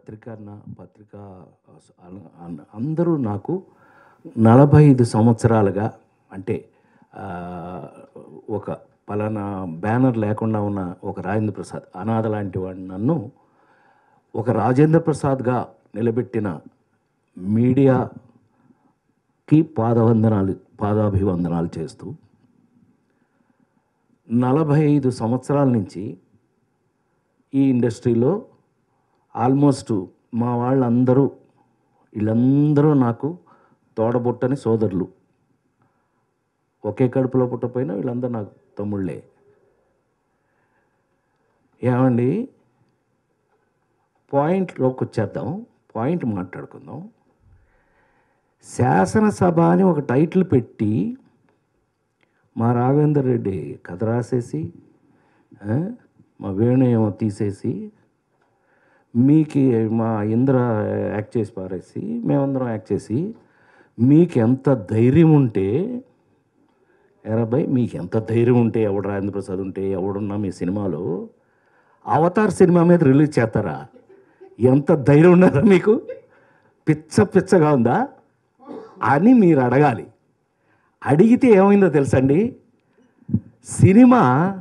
పత్రికన్న పత్రిక అన- అన- అందరూ నాకు నలభై ఐదు సంవత్సరాలుగా అంటే ఆ, ఒక పలానా బ్యానర్ లేకుండా ఉన్న ఒక రాజేంద్ర ప్రసాద్ అనాథ లాంటి వాడిని నన్ను ఒక రాజేంద్ర ప్రసాద్గా నిలబెట్టిన మీడియాకి పాదవందనాలు పాదాభివందనాలు చేస్తూ నలభై ఐదు సంవత్సరాల నుంచి ఈ ఇండస్ట్రీలో ఆల్మోస్ట్ మా వాళ్ళందరూ వీళ్ళందరూ నాకు తోడబుట్టని సోదరులు ఒకే కడుపులో పుట్టపోయినా వీళ్ళందరూ నాకు తమ్ముళ్ళే ఏమండి పాయింట్లోకి వచ్చేద్దాం పాయింట్ మాట్లాడుకుందాం శాసనసభ అని ఒక టైటిల్ పెట్టి మా రాఘవేందర్ రెడ్డి కథ రాసేసి ఆ, మా వేణు ఏమో తీసేసి మీకు మా ఇంద్ర యాక్ట్ చేసి పారేసి మేమందరం యాక్ట్ చేసి మీకు ఎంత ధైర్యం ఉంటే ఎరాబాయ్ మీకు ఎంత ధైర్యం ఉంటే ఎవడు రాజేంద్ర ప్రసాద్ ఉంటే ఎవడున్నా మీ సినిమాలో అవతార్ సినిమా మీద రిలీజ్ చేస్తారా ఎంత ధైర్యం ఉన్నారా మీకు పిచ్చ పిచ్చగా ఉందా అని మీరు అడగాలి అడిగితే ఏమైందో తెలుసండి సినిమా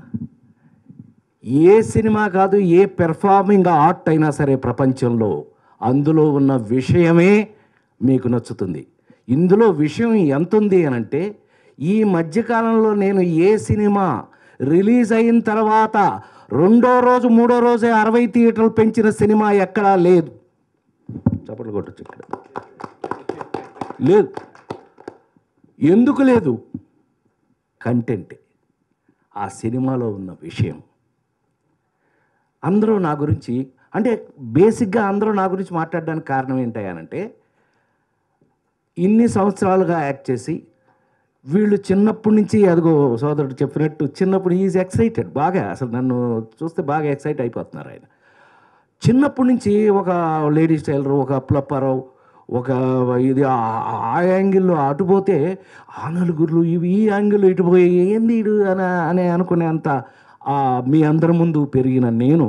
ఏ సినిమా కాదు ఏ పెర్ఫార్మింగ్ ఆర్ట్ అయినా సరే ప్రపంచంలో అందులో ఉన్న విషయమే మీకు నచ్చుతుంది ఇందులో విషయం ఎంత ఉంది అని అంటే ఈ మధ్యకాలంలో నేను ఏ సినిమా రిలీజ్ అయిన తర్వాత రెండో రోజు మూడో రోజే అరవై థియేటర్లు పెంచిన సినిమా ఎక్కడా లేదు చప్పట్లు కొట్టచ్చు ఇక్కడ లేదు ఎందుకు లేదు కంటెంట్ ఆ సినిమాలో ఉన్న విషయం అందరూ నా గురించి అంటే బేసిక్గా అందరూ నా గురించి మాట్లాడడానికి కారణం ఏంటంటే ఇన్ని సంవత్సరాలుగా యాక్ట్ చేసి వీళ్ళు చిన్నప్పటి నుంచి అదిగో సోదరుడు చెప్పినట్టు చిన్నప్పుడు ఈజ్ ఎక్సైటెడ్ బాగా అసలు నన్ను చూస్తే బాగా ఎక్సైట్ అయిపోతున్నారు ఆయన చిన్నప్పటి నుంచి ఒక లేడీస్ టైలర్ ఒక ప్లప్పరావు ఒక ఇది ఆ- ఆ యాంగిల్లో అటు పోతే ఆ నలుగురు ఇవి ఈ యాంగిల్లో ఇటు పోయి ఏంది ఇడు అని అని అనుకునే అంత ఆ, మీ అందరి ముందు పెరిగిన నేను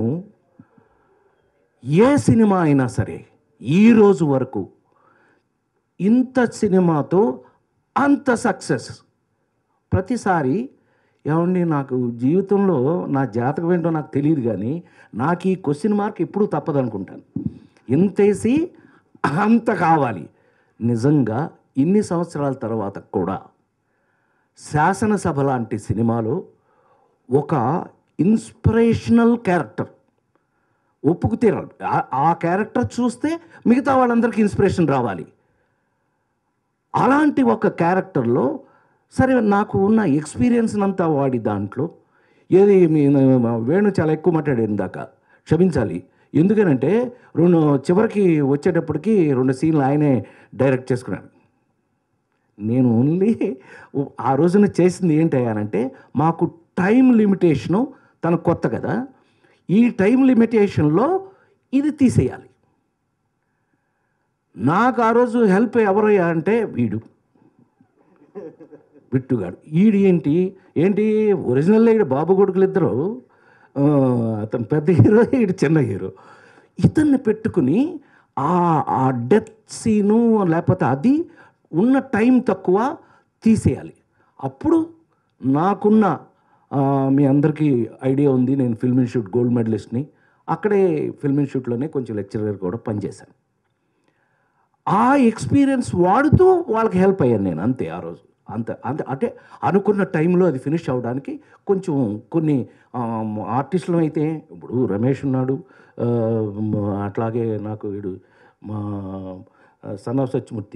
ఏ సినిమా అయినా సరే ఈ రోజు వరకు ఇంత సినిమాతో అంత సక్సెస్ ప్రతిసారి ఏమండి నాకు జీవితంలో నా జాతకం ఏంటో నాకు తెలియదు కానీ నాకు ఈ క్వశ్చన్ మార్క్ ఎప్పుడూ తప్పదనుకుంటాను ఇంతేసి అంత కావాలి నిజంగా ఇన్ని సంవత్సరాల తర్వాత కూడా శాసనసభ లాంటి సినిమాలో ఒక ఇన్స్పిరేషనల్ క్యారెక్టర్ ఒప్పుకు తీరాలి ఆ- ఆ క్యారెక్టర్ చూస్తే మిగతా వాళ్ళందరికీ ఇన్స్పిరేషన్ రావాలి అలాంటి ఒక క్యారెక్టర్లో సరే నాకు ఉన్న ఎక్స్పీరియన్స్ అంతా వాడి దాంట్లో ఏది మీ వేణు చాలా ఎక్కువ మాట్లాడాడు ఇందాక క్షమించాలి ఎందుకనంటే రెండు చివరికి వచ్చేటప్పటికి రెండు సీన్లు ఆయనే డైరెక్ట్ చేసుకున్నాను నేను ఓన్లీ ఆ రోజున చేసింది ఏంటయ్యానంటే మాకు టైం లిమిటేషను తన కొత్త కదా ఈ టైం లిమిటేషన్లో ఇది తీసేయాలి నాకు ఆ రోజు హెల్ప్ ఎవరయ్యా అంటే వీడు విట్టుగాడు ఈడు ఏంటి ఏంటి ఒరిజినల్ ఈడు బాబు కొడుకులు ఇద్దరు ఆ, అతను పెద్ద హీరో ఈడు చిన్న హీరో ఇతన్ని పెట్టుకుని ఆ ఆ డెత్ సీను లేకపోతే అది ఉన్న టైం తక్కువ తీసేయాలి అప్పుడు నాకున్న ఆ, మీ అందరికీ ఐడియా ఉంది నేను ఫిల్మ్ ఇన్స్టిట్యూట్ గోల్డ్ మెడలిస్ట్ని అక్కడే ఫిల్మ్ ఇన్స్టిట్యూట్లోనే కొంచెం లెక్చరర్ కూడా పనిచేశాను ఆ ఎక్స్పీరియన్స్ వాడుతూ వాళ్ళకి హెల్ప్ అయ్యాను నేను అంతే ఆ రోజు అంత అంత అంటే అనుకున్న టైంలో అది ఫినిష్ అవ్వడానికి కొంచెం కొన్ని ఆర్టిస్టులు అయితే ఇప్పుడు రమేష్ ఉన్నాడు ఆ, మ- అట్లాగే నాకు వీడు మా సన్ ఆఫ్ సత్యమూర్తి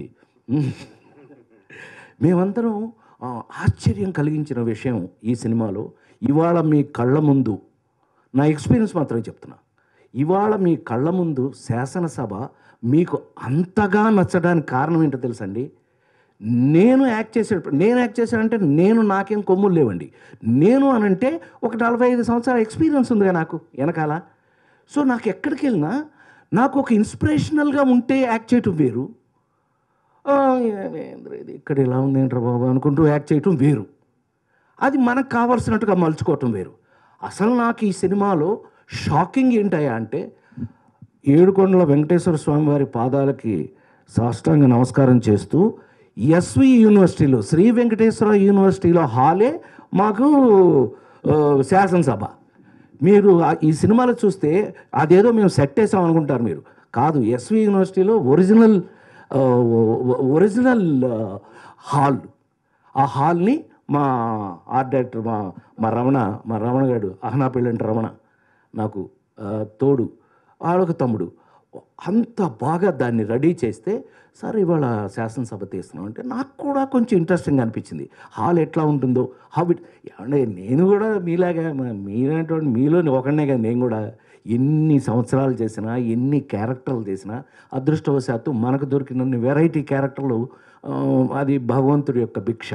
మేమందరం ఆ, ఆశ్చర్యం కలిగించిన విషయం ఈ సినిమాలో ఇవాళ మీ కళ్ళ ముందు నా ఎక్స్పీరియన్స్ మాత్రమే చెప్తున్నా ఇవాళ మీ కళ్ళ ముందు శాసనసభ మీకు అంతగా నచ్చడానికి కారణం ఏంటో తెలుసండి నేను యాక్ట్ చేసేటప్పుడు నేను యాక్ట్ చేశానంటే నేను నాకేం కొమ్ములు లేవండి నేను అనంటే ఒక నలభై ఐదు సంవత్సరాల ఎక్స్పీరియన్స్ ఉందిగా నాకు వెనకాల సో నాకు ఎక్కడికి వెళ్ళినా నాకు ఒక ఇన్స్పిరేషనల్గా ఉంటే యాక్ట్ చేయటం వేరు "ఆ, ఏంద్రా ఇది ఇక్కడ ఇలా ఉంది ఏంట్రా బాబు అనుకుంటూ యాక్ట్ చేయటం వేరు అది మనకు కావాల్సినట్టుగా మలుచుకోవటం వేరు అసలు నాకు ఈ సినిమాలో షాకింగ్ ఏంటయ్యా అంటే ఏడుకొండల వెంకటేశ్వర స్వామి వారి పాదాలకి సాష్టాంగ నమస్కారం చేస్తూ ఎస్వి యూనివర్సిటీలో శ్రీ వెంకటేశ్వర యూనివర్సిటీలో హాలే మాకు ఆ, శాసనసభ మీరు ఆ- ఈ సినిమాలో చూస్తే అదేదో మేము సెట్ వేసాం అనుకుంటారు మీరు కాదు ఎస్వి యూనివర్సిటీలో ఒరిజినల్ ఆ, ఒ- ఒరిజినల్ ఆ, హాల్ ఆ హాల్ని మా ఆర్ట్ డైరెక్టర్ మా మా రమణ మా రమణ గారు అహనా పెళ్ళంటి రమణ నాకు ఆ, తోడు ఆడొక తమ్ముడు అంత బాగా దాన్ని రెడీ చేస్తే సరే ఇవాళ శాసనసభ తీస్తున్నాం అంటే నాకు కూడా కొంచెం ఇంట్రెస్టింగ్ అనిపించింది హాల్ ఎట్లా ఉంటుందో హాబిట్ ఏమంటే నేను కూడా మీలాగా మ- మీలాంటి మీలో ఒకనే కదా నేను కూడా ఎన్ని సంవత్సరాలు చేసినా ఎన్ని క్యారెక్టర్లు చేసినా అదృష్టవశాత్తు మనకు దొరికినన్ని వెరైటీ క్యారెక్టర్లు ఆ, అది భగవంతుడి యొక్క భిక్ష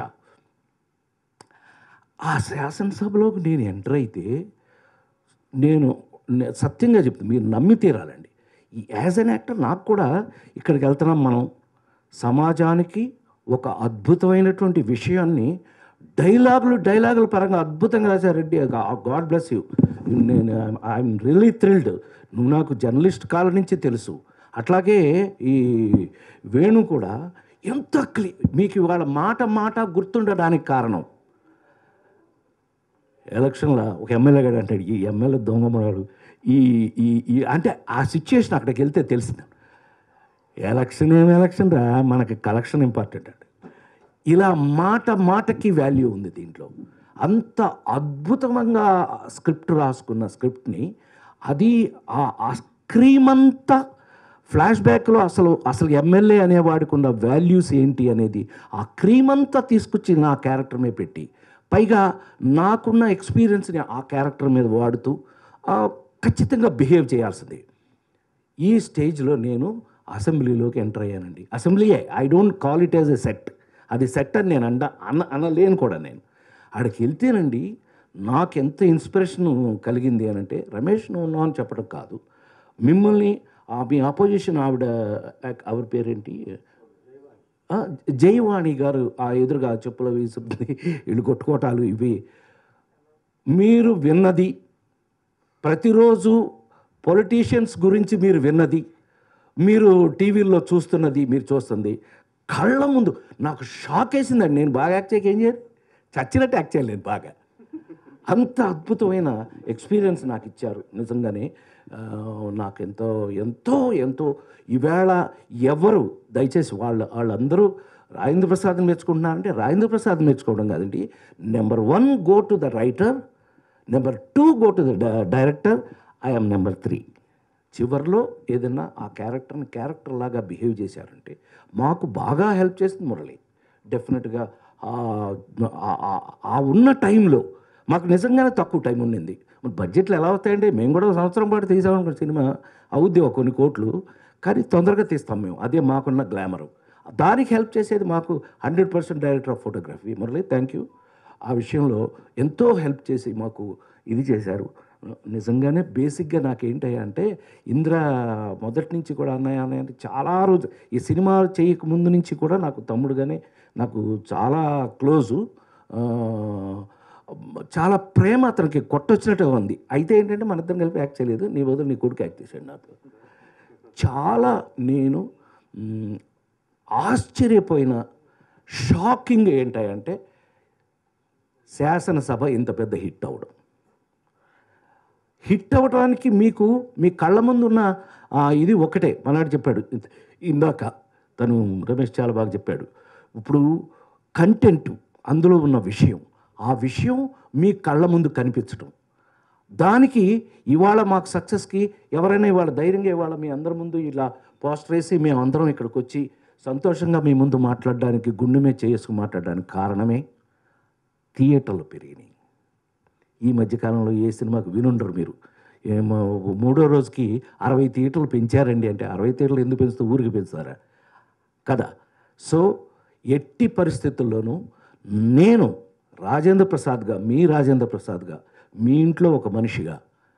ఆ శాసనసభలోకి నేను ఎంటర్ అయితే నేను నే- సత్యంగా చెప్తాను మీరు నమ్మి తీరాలండి ఈ యాజ్ అన్ యాక్టర్ నాకు కూడా ఇక్కడికి వెళ్తున్నాం మనం సమాజానికి ఒక అద్భుతమైనటువంటి విషయాన్ని డైలాగులు డైలాగుల పరంగా అద్భుతంగా రాశారు రెడ్డి గాడ్ బ్లెస్ యూ నేను ఐఎమ్ రియలీ థ్రిల్డ్ నువ్వు నాకు జర్నలిస్ట్ కాలం నుంచి తెలుసు అట్లాగే ఈ వేణు కూడా ఎంత క్లీ మీకు ఇవాళ మాట మాట గుర్తుండడానికి కారణం ఎలక్షన్లో ఒక ఎమ్మెల్యే గారు అంటాడు ఈ ఎమ్మెల్యే దొంగమన్నాడు ఈ ఈ ఈ అంటే ఆ సిచ్యుయేషన్ అక్కడికి వెళ్తే తెలిసింది ఎలక్షన్ ఏం ఎలక్షన్ రా మనకి కలెక్షన్ ఇంపార్టెంట్ అండి ఇలా మాట మాటకి వాల్యూ ఉంది దీంట్లో అంత అద్భుతంగా స్క్రిప్ట్ రాసుకున్న స్క్రిప్ట్ని అది ఆ ఆ స్క్రీమ్ అంతా ఫ్లాష్ బ్యాక్లో అసలు అసలు ఎమ్మెల్యే అనేవాడికి ఉన్న వాల్యూస్ ఏంటి అనేది ఆ క్రీమ్ అంతా తీసుకొచ్చి నా క్యారెక్టర్ మీద పెట్టి పైగా నాకున్న ఎక్స్పీరియన్స్ని ఆ క్యారెక్టర్ మీద వాడుతూ ఆ, ఖచ్చితంగా బిహేవ్ చేయాల్సింది ఈ స్టేజ్లో నేను అసెంబ్లీలోకి ఎంటర్ అయ్యానండి అసెంబ్లీయే I don't call it as a set అది సెట్ అని నేను అండ అన్న అనలేను కూడా నేను ఆడికి వెళ్తేనండి నాకు ఎంత ఇన్స్పిరేషన్ కలిగింది అని అంటే రమేష్ నువ్వు ఉన్నావు అని చెప్పడం కాదు మిమ్మల్ని ఆ మీ ఆపోజిషన్ ఆవిడ ఆవిడ పేరేంటి ఆ, జయవాణి గారు ఆ ఎదురుగా చెప్పుల వేసుకుంది వీళ్ళు కొట్టుకోటాలు ఇవి మీరు విన్నది ప్రతిరోజు పొలిటీషియన్స్ గురించి మీరు విన్నది మీరు టీవీల్లో చూస్తున్నది మీరు చూస్తుంది కళ్ళ ముందు నాకు షాక్ వేసిందండి నేను బాగా యాక్ట్ చేయక ఏం చేయాలి చచ్చినట్టు యాక్ట్ చేయాలి నేను బాగా అంత అద్భుతమైన ఎక్స్పీరియన్స్ నాకు ఇచ్చారు నిజంగానే ఆ, నాకు ఎంతో ఎంతో ఎంతో ఈవేళ ఎవరు దయచేసి వాళ్ళు వాళ్ళందరూ రాజేంద్ర ప్రసాద్ మెచ్చుకుంటున్నారంటే రాజేంద్ర ప్రసాద్ మెచ్చుకోవడం కాదండి number one go to the writer number two go to the director I'm number three చివరిలో ఏదైనా ఆ క్యారెక్టర్ని క్యారెక్టర్ లాగా బిహేవ్ చేశారంటే మాకు బాగా హెల్ప్ చేస్తుంది మురళి డెఫినెట్గా ఆ- ఆ- ఆ- ఆ ఉన్న టైంలో మాకు నిజంగానే తక్కువ టైం ఉండింది మరి బడ్జెట్లు ఎలా అవుతాయంటే మేము కూడా ఒక సంవత్సరం పాటు తీసామనుకో సినిమా అవుద్ది ఒక కొన్ని కోట్లు కానీ తొందరగా తీస్తాం మేము అదే మాకున్న గ్లామరు దానికి హెల్ప్ చేసేది మాకు hundred percent director of photography Murali thank you ఆ విషయంలో ఎంతో హెల్ప్ చేసి మాకు ఇది చేశారు నిజంగానే బేసిక్గా నాకేంటయ్యా అంటే ఇంద్ర మొదటి నుంచి కూడా అన్నయ్య అన్నయ్య అంటే చాలా రోజు ఈ సినిమా చేయక ముందు నుంచి కూడా నాకు తమ్ముడుగానే నాకు చాలా క్లోజు ఆ, చాలా ప్రేమ అతనికి కొట్టొచ్చినట్టుగా ఉంది అయితే ఏంటంటే మన ఇద్దరం కలిపి యాక్ట్ చేయలేదు నీ బదులు నీ కొడుకు యాక్ట్ చేశాడు నాతో చాలా నేను మ్, ఆశ్చర్యపోయిన షాకింగ్ ఏంటంటే శాసనసభ ఇంత పెద్ద హిట్ అవ్వడం హిట్ అవ్వడానికి మీకు మీ కళ్ళ ముందు ఉన్న ఆ, ఇది ఒకటే మనాడు చెప్పాడు ఇందాక తను రమేష్ చాలా బాగా చెప్పాడు ఇప్పుడు కంటెంట్ అందులో ఉన్న విషయం ఆ విషయం మీ కళ్ళ ముందు కనిపించడం దానికి ఇవాళ మాకు సక్సెస్కి ఎవరైనా ఇవాళ ధైర్యంగా ఇవాళ మీ అందరి ముందు ఇలా పోస్టర్ వేసి మేము అందరం ఇక్కడికి వచ్చి సంతోషంగా మీ ముందు మాట్లాడడానికి గుండె మీద చేసుకుని మాట్లాడడానికి కారణమే థియేటర్లు పెరిగినాయి ఈ మధ్యకాలంలో ఏ సినిమాకు వినుండరు మీరు ఏమో మూడో రోజుకి అరవై థియేటర్లు పెంచారండి అంటే అరవై థియేటర్లు ఎందుకు పెంచుతూ ఊరికి పెంచుతారా కదా సో ఎట్టి పరిస్థితుల్లోనూ నేను రాజేంద్ర ప్రసాద్గా మీ రాజేంద్ర ప్రసాద్గా మీ ఇంట్లో ఒక మనిషిగా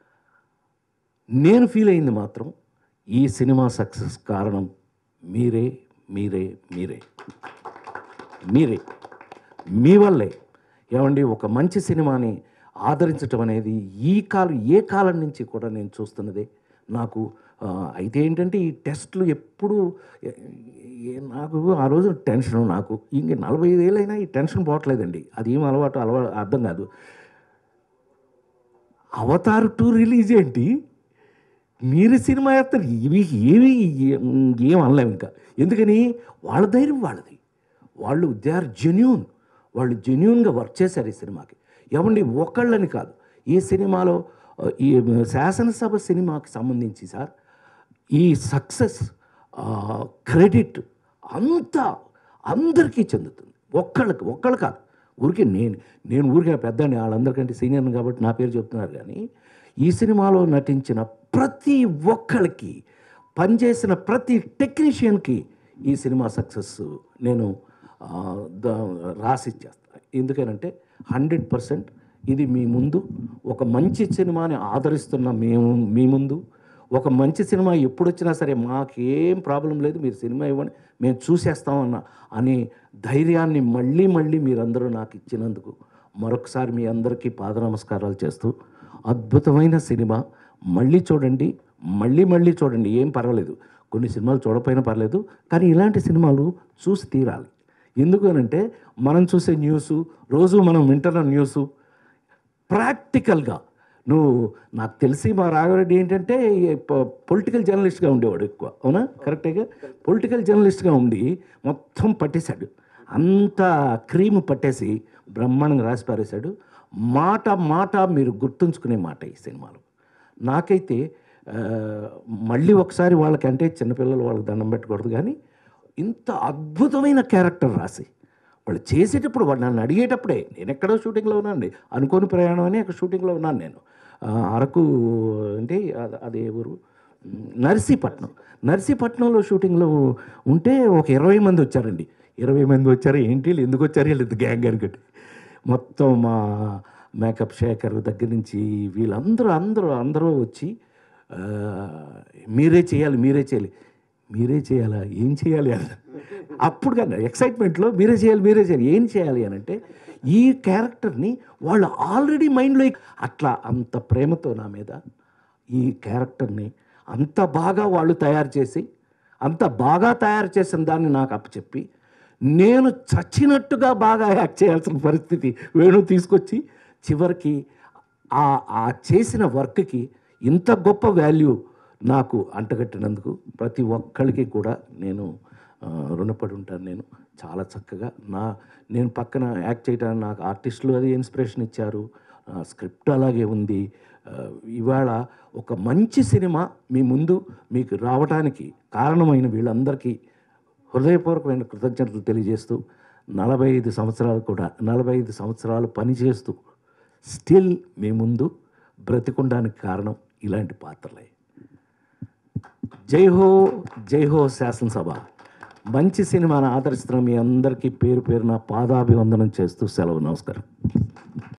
నేను ఫీల్ అయింది మాత్రం ఈ సినిమా సక్సెస్ కారణం మీరే మీరే మీరే మీరే మీ వల్లే ఏమండి ఒక మంచి సినిమాని ఆదరించటం అనేది ఈ కాలం ఏ కాలం నుంచి కూడా నేను చూస్తున్నదే నాకు ఆ, అయితే ఏంటంటే ఈ టెస్ట్లు ఎప్పుడు ఏ- ఏ- నాకు ఆ రోజు టెన్షన్ నాకు ఇంక నలభై ఐదు ఏళ్ళైనా ఈ టెన్షన్ పోవట్లేదండి అది ఏం అలవాటు అలవాటు అర్థం కాదు అవతార్ టూ రిలీజ్ ఏంటి మీరు సినిమా వేస్తారు ఇవి ఏవి ఏం అనలేము ఇంకా ఎందుకని వాళ్ళ ధైర్యం వాళ్ళది వాళ్ళు దే ఆర్ జెన్యూన్ వాళ్ళు జెన్యూన్గా వర్క్ చేశారు ఈ సినిమాకి ఏమండి ఒకళ్ళని కాదు ఈ సినిమాలో ఆ, ఈ శాసనసభ సినిమాకి సంబంధించి సార్ ఈ సక్సెస్ క్రెడిట్ అంతా అందరికీ చెందుతుంది ఒక్కళ్ళకి ఒక్కళ్ళు కాదు ఊరికే నేను నేను ఊరికే పెద్దని వాళ్ళందరికంటే సీనియర్ని కాబట్టి నా పేరు చెప్తున్నారు కానీ ఈ సినిమాలో నటించిన ప్రతి ఒక్కళ్ళకి పనిచేసిన ప్రతి టెక్నీషియన్కి ఈ సినిమా సక్సెస్ నేను ఆ, ద- రాసిచ్చేస్తాను ఎందుకనంటే హండ్రెడ్ పర్సెంట్ ఇది మీ ముందు ఒక మంచి సినిమాని ఆదరిస్తున్న మేము మీ ముందు ఒక మంచి సినిమా ఎప్పుడు వచ్చినా సరే మాకేం ప్రాబ్లం లేదు మీరు సినిమా ఇవ్వండి మేము చూసేస్తామన్న అనే ధైర్యాన్ని మళ్ళీ మళ్ళీ మీరందరూ నాకు ఇచ్చినందుకు మరొకసారి మీ అందరికీ పాద నమస్కారాలు చేస్తూ అద్భుతమైన సినిమా మళ్ళీ చూడండి మళ్ళీ మళ్ళీ చూడండి ఏం పర్వాలేదు కొన్ని సినిమాలు చూడకపోయినా పర్లేదు కానీ ఇలాంటి సినిమాలు చూసి తీరాలి ఎందుకు అనంటే మనం చూసే న్యూస్ రోజు మనం వింటున్న న్యూస్ ప్రాక్టికల్గా నువ్వు నాకు తెలిసి మా రాఘవరెడ్డి ఏంటంటే పొలిటికల్ జర్నలిస్ట్గా ఉండేవాడు ఎక్కువ అవునా కరెక్టేగా పొలిటికల్ జర్నలిస్ట్గా ఉండి మొత్తం పట్టేశాడు అంత క్రీమ్ పట్టేసి బ్రహ్మాండంగా రాసి పారేశాడు మాట మాట మీరు గుర్తుంచుకునే మాట ఈ సినిమాలో నాకైతే ఆ, మళ్ళీ ఒకసారి వాళ్ళకంటే చిన్నపిల్లలు వాళ్ళకి దండం పెట్టకూడదు కానీ ఇంత అద్భుతమైన క్యారెక్టర్ రాసి వాళ్ళు చేసేటప్పుడు వాళ్ళు నన్ను అడిగేటప్పుడే నేను ఎక్కడో షూటింగ్లో ఉన్నానండి అనుకోని ప్రయాణం అని అక్కడ షూటింగ్లో ఉన్నాను నేను ఆ, అరకు అంటే అది- అదే ఊరు ఉమ్, నర్సీపట్నం నర్సీపట్నంలో షూటింగ్లో ఉంటే ఒక ఇరవై మంది వచ్చారండి ఇరవై మంది వచ్చారు ఏంటి వీళ్ళు ఎందుకు వచ్చారు వీళ్ళు గ్యాంగ్ అనుకోండి మొత్తం మా మేకప్ శేఖర్ దగ్గర నుంచి వీళ్ళందరూ అందరూ అందరూ వచ్చి ఆ, మీరే చేయాలి మీరే చేయాలి మీరే చేయాలా ఏం చేయాలి అని అప్పుడు కానీ ఎక్సైట్మెంట్లో మీరే చేయాలి మీరే చేయాలి ఏం చేయాలి అని అంటే ఈ క్యారెక్టర్ని వాళ్ళు ఆల్రెడీ మైండ్లో అట్లా అంత ప్రేమతో నా మీద ఈ క్యారెక్టర్ని అంత బాగా వాళ్ళు తయారు చేసి అంత బాగా తయారు చేసిన దాన్ని నాకు అప్పచెప్పి నేను చచ్చినట్టుగా బాగా యాక్ట్ చేయాల్సిన పరిస్థితి వేణు తీసుకొచ్చి చివరికి ఆ ఆ చేసిన వర్క్కి ఇంత గొప్ప వాల్యూ నాకు అంటగట్టినందుకు ప్రతి ఒక్కరికి కూడా నేను ఆ, రుణపడి ఉంటాను నేను చాలా చక్కగా నా నేను పక్కన యాక్ట్ చేయడానికి నాకు ఆర్టిస్టులు అది ఇన్స్పిరేషన్ ఇచ్చారు ఆ, స్క్రిప్ట్ అలాగే ఉంది ఆ, ఇవాళ ఒక మంచి సినిమా మీ ముందు మీకు రావడానికి కారణమైన వీళ్ళందరికీ హృదయపూర్వకమైన కృతజ్ఞతలు తెలియజేస్తూ నలభై ఐదు సంవత్సరాలు కూడా నలభై ఐదు సంవత్సరాలు పనిచేస్తూ స్టిల్ మీ ముందు బ్రతికుండానికి కారణం ఇలాంటి పాత్రలే జై హో జై హో శాసనసభ మంచి సినిమాను ఆదరిస్తున్న మీ అందరికీ పేరు పేరున పాదాభివందనం చేస్తూ సెలవు నమస్కారం